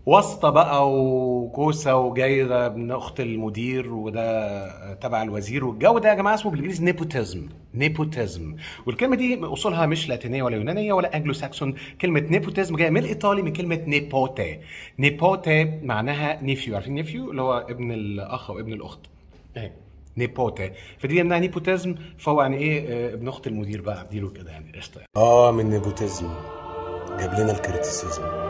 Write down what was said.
واسطة بقى وكوسة وجاية ابن أخت المدير وده تبع الوزير والجو ده يا جماعة اسمه بالإنجليزي نيبوتيزم نيبوتيزم والكلمة دي أصولها مش لاتينية ولا يونانية ولا أنجلو ساكسون كلمة نيبوتيزم جاية من الإيطالي من كلمة نيبوتي نيبوتي معناها نيفيو عارفين نيفيو اللي هو ابن الأخ أو ابن الأخت اهي نيبوتي فدي انها نيبوتيزم فهو يعني ايه آه، ابن اخت المدير بقى اديله كده يعني قشطه اه من نيبوتيزم جاب لنا الكريتيسيزم